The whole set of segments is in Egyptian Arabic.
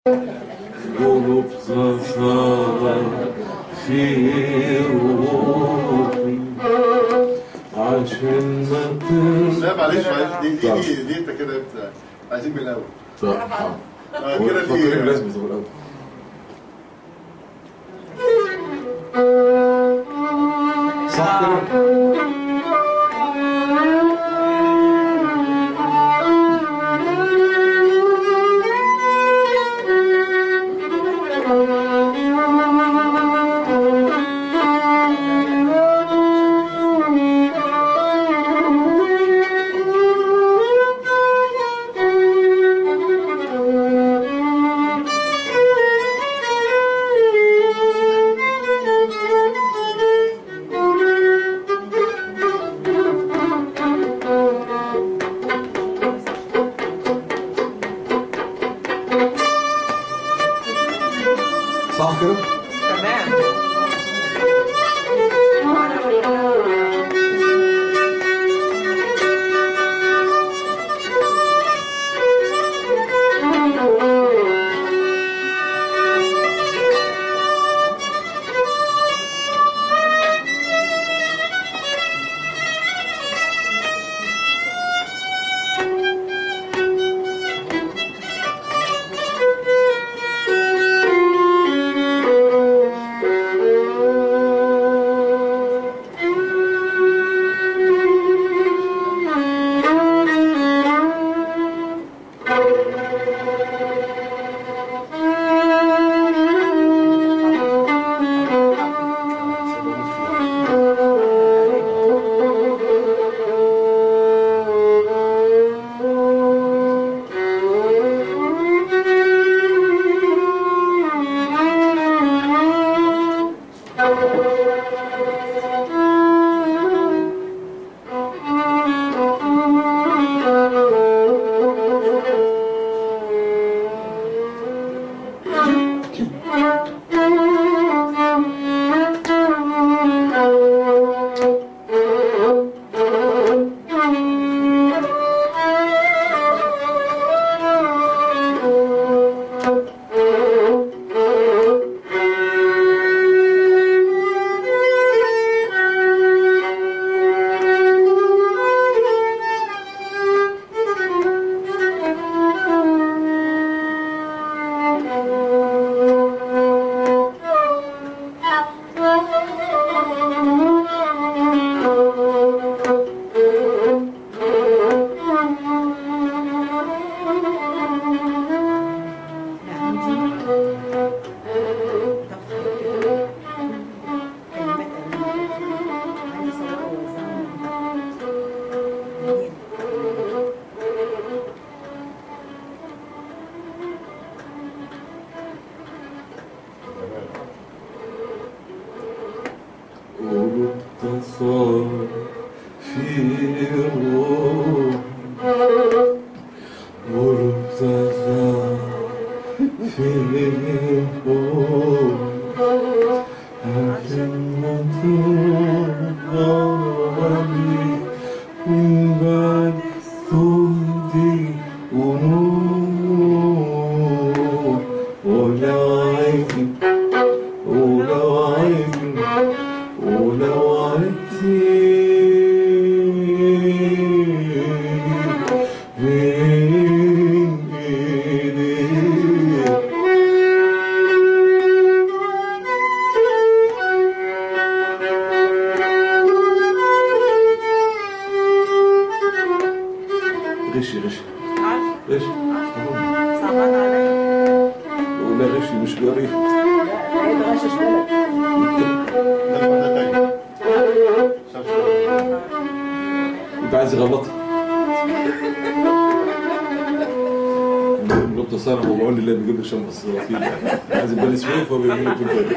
قلوب صفا في روحي عشان ما ترجع لا معلش معلش دي دي دي, دي انت كده انت عايزين من الاول طب اه كده فاكرين دي لازم تقول الأول صح كده؟ صح كده؟ تمام قلوب تصار في روح قلوب تصار في روح عشان ما ترضى بعد صوتي ونور ولو عايزك ولو عايزك ولو عدتي بين ايديك غشي غشي عارف غشي صعبان عليا ولا غشي مش قريب لا هي تغشش ولد ده ده تاني شاف شوية. انت عايز يغلطك جبت صار هو بقول لي لا بيجيب لك شنطه الصراصير عايز يبان اسمه فبيعمل لك الفرق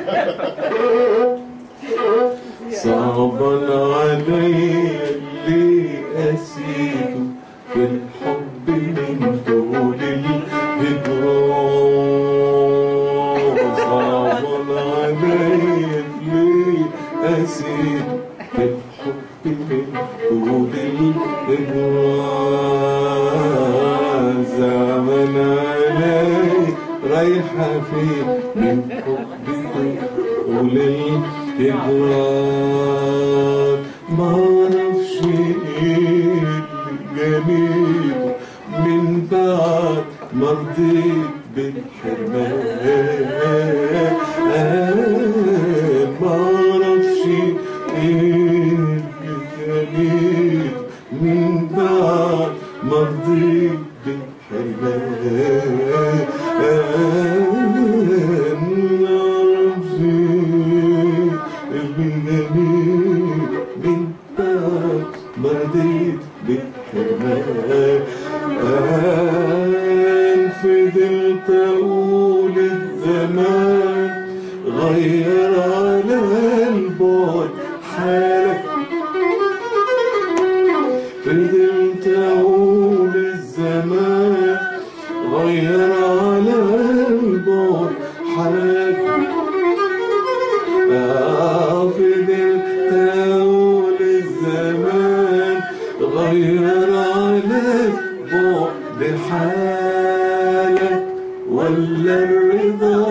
صعبا علي اللي قسيته في الحب من طول الهجران صعبا علي اللي قسيته في الحب من طول الهجران زعلان علي رايحة فين من حبك وللهجران معرفش ايه اللي جميله من بعد ما رضيت بالحرمان معرفش ايه اللي جميله من بعد ما رضيت بالحرمان معرفش ايه اللي جميل من بعد ما رضيت بالحرمان فضلت اقول الزمان غير على البعد حالك فضلت اقول الزمان غير على البعد حالك آه فضلت اقول الزمان غير على البعد حالك ولا الرضا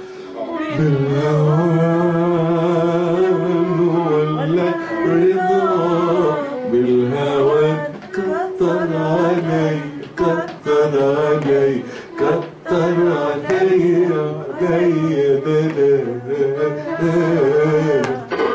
بالهوان ولا رضا بالهوى كتر علي كتر علي كتر علي علي دلال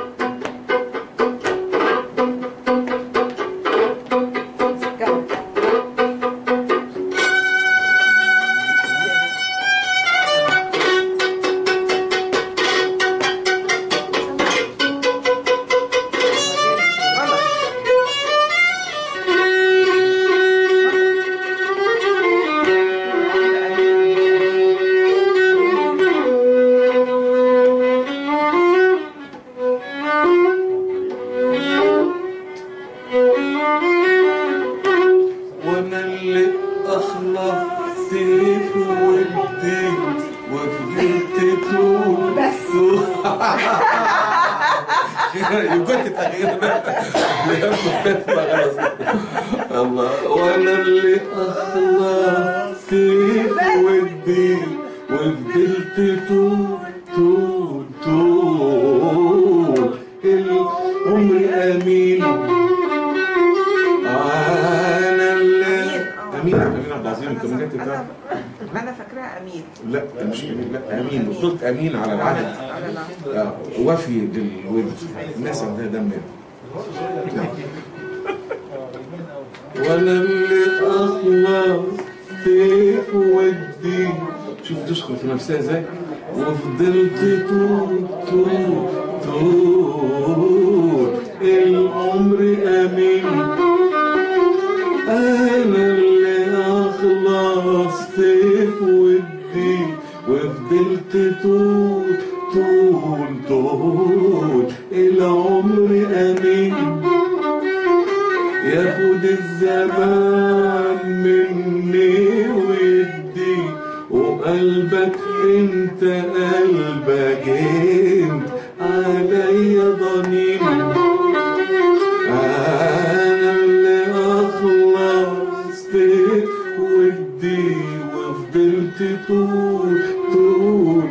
وانا اللي اخلصت في ودي وفضلت طول بس. كنت تغيير الله وانا اللي اخلصت في ودي وفضلت طول طول طول العمر امين انا اللي امين امين عبد العظيم الكومنات بتاعك ما انا فاكراها امين لا مش امين لا امين وصلت امين على العهد على العهد. آه، وفي للود الناس عندها دم نعم. وانا اللي اخلص سيف ودي شوف تدخل في نفسها ازاي وفضلت طول طول طول العمر امين انا اللي اخلصت في ودي وفضلت طول طول طول العمر امين ياخد الزمان مني ويدي وقلبك انت قلبك انت عليا ضنين انا اللي اخلصت ودي وفضلت طول طول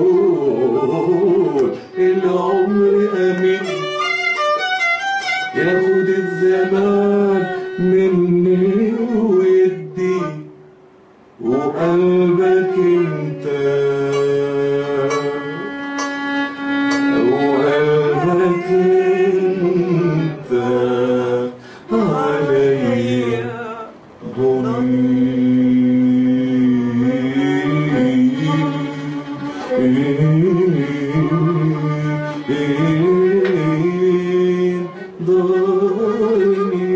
طول العمر امين ياخد الزمان مني ويدي وقلبك انت وقلبك انت علي ضنين ضنين